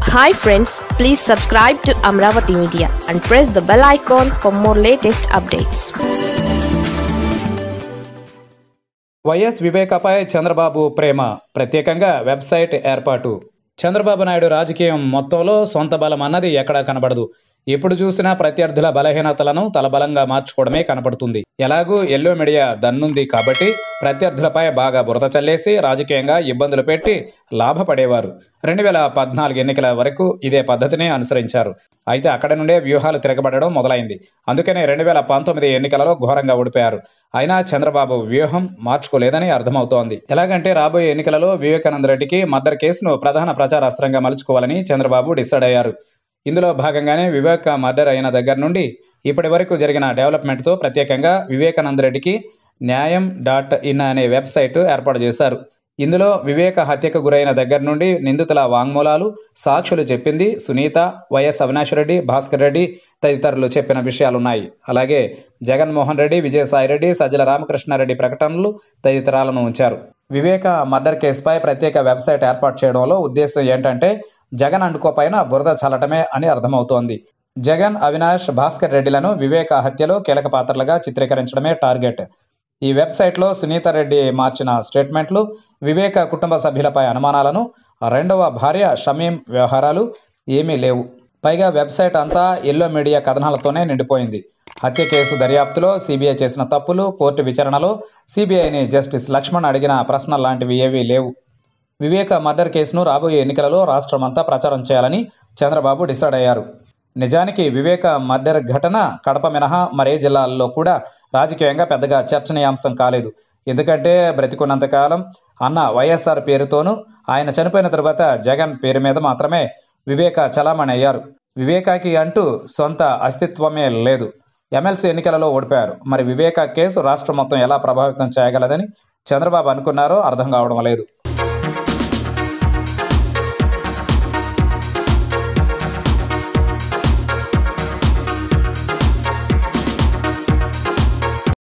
hi friends please subscribe to Amaravati media and press the bell icon for more latest updates YS వివేకపై చంద్రబాబు ప్రేమ ప్రత్యేకంగా website ఏర్పాటు చంద్రబాబు నాయుడు రాజకీయం మొత్తంలో సొంత బలం అన్నది ఎక్కడా కనబడదు ఎప్పుడు చూసినా ప్రత్యర్థుల బలహీనతలను తలబలంగా మార్చుకోవడమే కనపడుతుంది ఎలాగూ ఎల్లో మీడియా దన్నుంది కాబట్టి ప్రత్యర్థులపై బాగా బురద చల్లేసి రాజకీయంగా ఇబ్బందులు పెట్టి లాభపడేవారు రెండు వేల పద్నాలుగు ఎన్నికల వరకు ఇదే పద్ధతిని అనుసరించారు అయితే అక్కడ నుండే వ్యూహాలు తిరగబడడం మొదలైంది అందుకనే రెండు వేల పంతొమ్మిది ఎన్నికలలో ఘోరంగా ఓడిపోయారు అయినా చంద్రబాబు వ్యూహం మార్చుకోలేదని అర్థమవుతోంది ఎలాగంటే రాబోయే ఎన్నికలలో వివేకానంద రెడ్డికి మర్డర్ కేసును ప్రధాన ప్రచారాస్త్రంగా మలుచుకోవాలని చంద్రబాబు డిసైడ్ అయ్యారు ఇందులో భాగంగానే వివేక మర్డర్ అయిన దగ్గర నుండి ఇప్పటి వరకు జరిగిన డెవలప్మెంట్తో ప్రత్యేకంగా వివేకానంద రెడ్డికి న్యాయం డాట్ ఇన్ అనే వెబ్సైట్ ఏర్పాటు చేశారు ఇందులో వివేక హత్యకు గురైన దగ్గర నుండి నిందితుల వాంగ్మూలాలు సాక్షులు చెప్పింది సునీత వైఎస్ అవినాష్ రెడ్డి భాస్కర్ రెడ్డి తదితరులు చెప్పిన విషయాలున్నాయి అలాగే జగన్మోహన్ రెడ్డి విజయసాయిరెడ్డి సజ్జల రామకృష్ణారెడ్డి ప్రకటనలు తదితరాలను ఉంచారు వివేక మర్డర్ కేసుపై ప్రత్యేక వెబ్సైట్ ఏర్పాటు చేయడంలో ఉద్దేశం ఏంటంటే జగన్ అండుకోపైన బురద చల్లటమే అని అర్థమవుతోంది జగన్ అవినాష్ భాస్కర్ రెడ్డిలను వివేక హత్యలో కీలక పాత్రలుగా చిత్రీకరించడమే టార్గెట్ ఈ వెబ్సైట్లో సునీత రెడ్డి మార్చిన స్టేట్మెంట్లు వివేక కుటుంబ సభ్యులపై అనుమానాలను రెండవ భార్య షమీం వ్యవహారాలు ఏమీ లేవు పైగా వెబ్సైట్ అంతా ఎల్లో మీడియా కథనాలతోనే నిండిపోయింది హత్య కేసు దర్యాప్తులో సిబిఐ చేసిన తప్పులు కోర్టు విచారణలో సిబిఐని జస్టిస్ లక్ష్మణ్ అడిగిన ప్రశ్నలు లాంటివి ఏవీ లేవు వివేక మర్డర్ కేసును రాబోయే ఎన్నికలలో రాష్ట్రమంతా ప్రచారం చేయాలని చంద్రబాబు డిసైడ్ అయ్యారు నిజానికి వివేక మర్డర్ ఘటన కడప మినహా మరే జిల్లాల్లో కూడా రాజకీయంగా పెద్దగా చర్చనీయాంశం కాలేదు ఎందుకంటే బ్రతికున్నంతకాలం అన్న వైఎస్ఆర్ పేరుతోనూ ఆయన చనిపోయిన తరువాత జగన్ పేరు మీద మాత్రమే వివేక చలామణి అయ్యారు వివేకాకి అంటూ సొంత అస్తిత్వమే లేదు ఎమ్మెల్సీ ఎన్నికలలో ఓడిపోయారు మరి వివేక కేసు రాష్ట్రం మొత్తం ఎలా ప్రభావితం చేయగలదని చంద్రబాబు అనుకున్నారో అర్థం కావడం లేదు